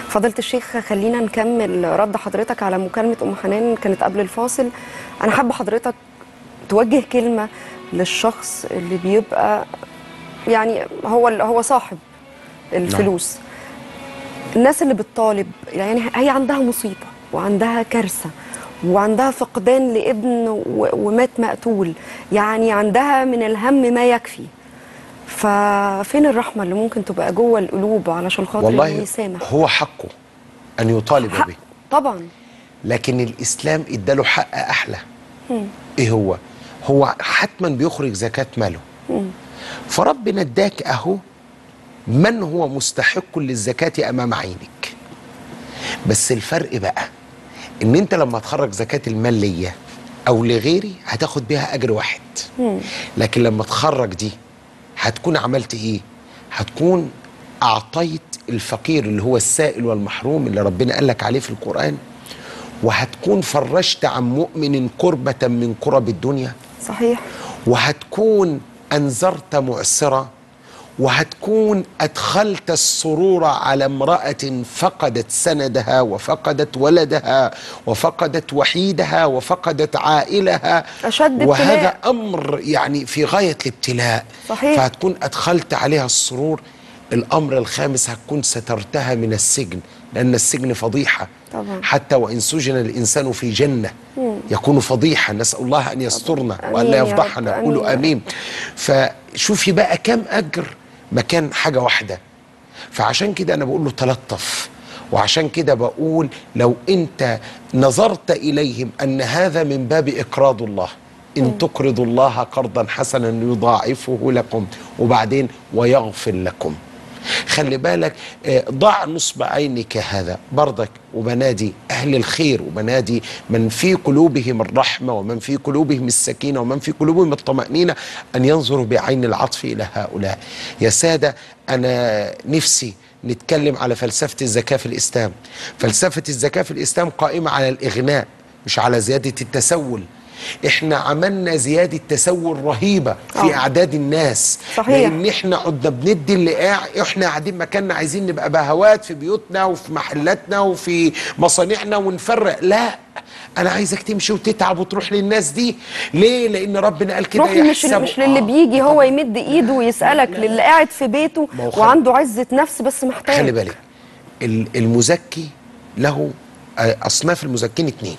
فضيلة الشيخ خلينا نكمل رد حضرتك على مكالمة أم حنان كانت قبل الفاصل أنا حابة حضرتك توجه كلمة للشخص اللي بيبقى يعني هو هو صاحب الفلوس الناس اللي بتطالب يعني هي عندها مصيبة وعندها كارثة وعندها فقدان لابن و- ومات مقتول يعني عندها من الهم ما يكفي ففين الرحمة اللي ممكن تبقى جوه القلوب علشان خاطر إنه والله يسامح هو حقه ان يطالب حق به طبعا لكن الاسلام اداله حق احلى ايه هو هو حتما بيخرج زكاه ماله فربنا اداك اهو من هو مستحق للزكاه امام عينك بس الفرق بقى ان انت لما تخرج زكاه المال ليا او لغيري هتاخد بيها اجر واحد لكن لما تخرج دي هتكون عملت ايه هتكون اعطيت الفقير اللي هو السائل والمحروم اللي ربنا قال لك عليه في القران وهتكون فرجت عن مؤمن كربة من كرب الدنيا صحيح وهتكون أنذرت معسرة وهتكون أدخلت السرور على امرأة فقدت سندها وفقدت ولدها وفقدت وحيدها وفقدت عائلها أشد وهذا ابتلاء. أمر يعني في غاية الابتلاء صحيح. فهتكون أدخلت عليها السرور الأمر الخامس هتكون سترتها من السجن لأن السجن فضيحة طبعا. حتى وإن سجن الإنسان في جنة يكون فضيحة نسأل الله أن يسترنا آمين وأن لا يا رب، يفضحنا آمين قولوا يا رب. آمين فشوفي بقى كم أجر مكان حاجة واحدة فعشان كده أنا بقول له تلطف وعشان كده بقول لو أنت نظرت إليهم أن هذا من باب إقراض الله إن تقرضوا الله قرضا حسنا يضاعفه لكم وبعدين ويغفر لكم خلي بالك آه، ضع نصب عينك هذا برضك وبنادي أهل الخير وبنادي من في قلوبهم الرحمة ومن في قلوبهم السكينة ومن في قلوبهم الطمأنينة أن ينظروا بعين العطف إلى هؤلاء يا سادة أنا نفسي نتكلم على فلسفة الزكاة في الإسلام فلسفة الزكاة في الإسلام قائمة على الإغناء مش على زيادة التسول احنا عملنا زيادة تسول رهيبة في آه. أعداد الناس صحيح. لأن احنا قعدنا بندي اللي قاعد احنا قاعدين مكاننا عايزين نبقى بهوات في بيوتنا وفي محلاتنا وفي مصانعنا ونفرق لا انا عايزك تمشي وتتعب وتروح للناس دي ليه لان ربنا قال كده روحي مش يحسبوا- مش للي آه. بيجي هو يمد ايده ويسالك للي قاعد في بيته ما هو خلي- وعنده عزه نفس بس محتاج خلي بالك ال- المزكي له آه، اصناف المزكين اتنين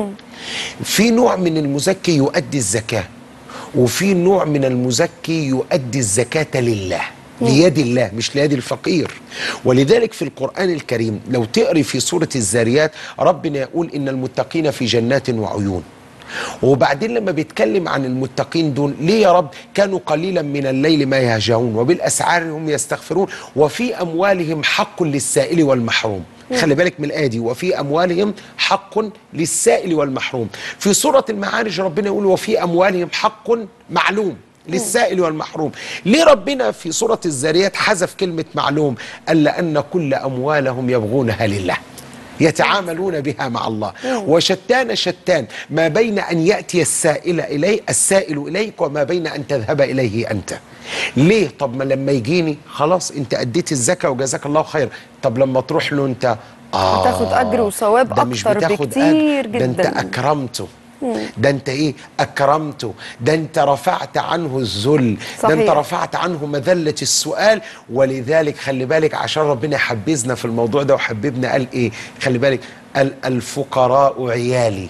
في نوع من المزكي يؤدي الزكاه وفي نوع من المزكي يؤدي الزكاه لله ليد الله مش ليد الفقير ولذلك في القرآن الكريم لو تقري في سورة الزاريات ربنا يقول إن المتقين في جنات وعيون وبعدين لما بيتكلم عن المتقين دول ليه يا رب كانوا قليلا من الليل ما يهجعون وبالأسعار هم يستغفرون وفي أموالهم حق للسائل والمحروم خلي بالك من الآية دي وفي أموالهم حق للسائل والمحروم في سورة المعارج ربنا يقول وفي أموالهم حق معلوم للسائل والمحروم ليه ربنا في سورة الزاريات حذف كلمة معلوم قال لأن كل أموالهم يبغونها لله يتعاملون بها مع الله وشتان شتان ما بين أن يأتي السائل إلي السائل إليك وما بين أن تذهب إليه أنت ليه طب ما لما يجيني خلاص انت أديت الزكاة وجزاك الله خير طب لما تروح له انت آه هتاخد أجر وثواب ده مش أكتر بتاخد بكتير أجر، ده انت جداً. أكرمته ده انت ايه اكرمته ده انت رفعت عنه الذل ده انت صحيح. رفعت عنه مذله السؤال ولذلك خلي بالك عشان ربنا يحبذنا في الموضوع ده وحببنا قال ايه خلي بالك قال الفقراء عيالي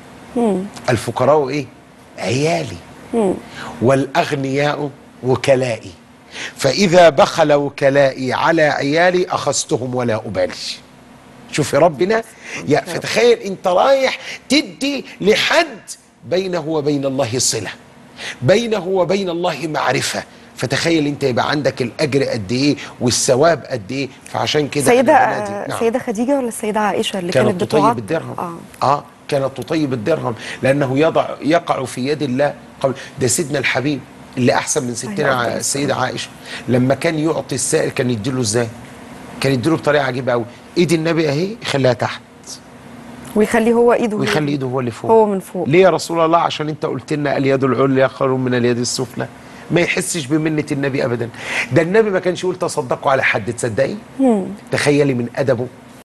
الفقراء ايه عيالي والاغنياء وكلائي فاذا بخل وكلائي على عيالي اخذتهم ولا ابالي شوف يا ربنا يا فتخيل انت رايح تدي لحد بينه وبين الله صله بينه وبين الله معرفه فتخيل انت يبقى عندك الاجر قد ايه والثواب قد ايه فعشان كده سيدة أنا بنادي. آه، سيدة خديجة ولا السيدة عائشة اللي كانت, كانت بتعط تطيب الدرهم اه اه كانت تطيب الدرهم لانه يضع يقع في يد الله قبل ده سيدنا الحبيب اللي احسن من ستنا أيوة، ع- أفضل السيده عائشه لما كان يعطي السائل كان يديله ازاي؟ كان يديله بطريقه عجيبه قوي ايد النبي اهي يخليها تحت ويخلي هو ايده هي. ويخلي ايده هو اللي فوق هو من فوق ليه يا رسول الله عشان انت قلت لنا اليد العليا خير من اليد السفلى ما يحسش بمنة النبي ابدا ده النبي ما كانش يقول تصدقوا على حد تصدقي تخيلي من ادبه